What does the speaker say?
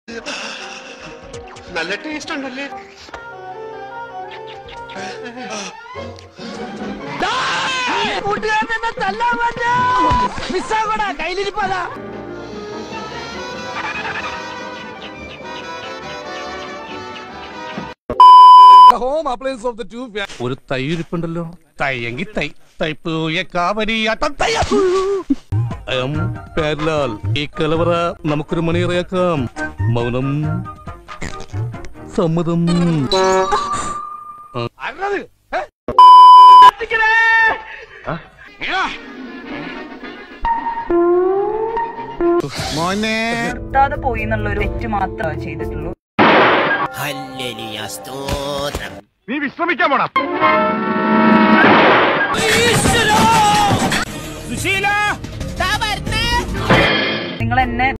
നല്ല ടേസ്റ്റ് ഉണ്ടല്ലേ കൂട്ടുകാരനെ തല്ലാൻ പറ്റാ മിസ്സാകോടാ കയ്യിലിരിപ്പതാ ഹോം അപ്ലയൻസ് ഓഫ് ദ ടു ഒരു തൈ ഇരിപ്പുണ്ടല്ലോ തൈയെങ്കി തൈ തൈപ്പൂയ കാവരിയാട്ടം തൈ അയം പേർലാൽ ഈ കലവറ നമുക്കൊരു മണിയറയാക്കാം മൗനം സമ്മതം നിർത്താതെ പോയി എന്നുള്ള ഒരു തെറ്റ് മാത്രമേ ചെയ്തിട്ടുള്ളൂ നീ വിശ്രമിക്കാൻ പോടാ നിങ്ങൾ എന്നെ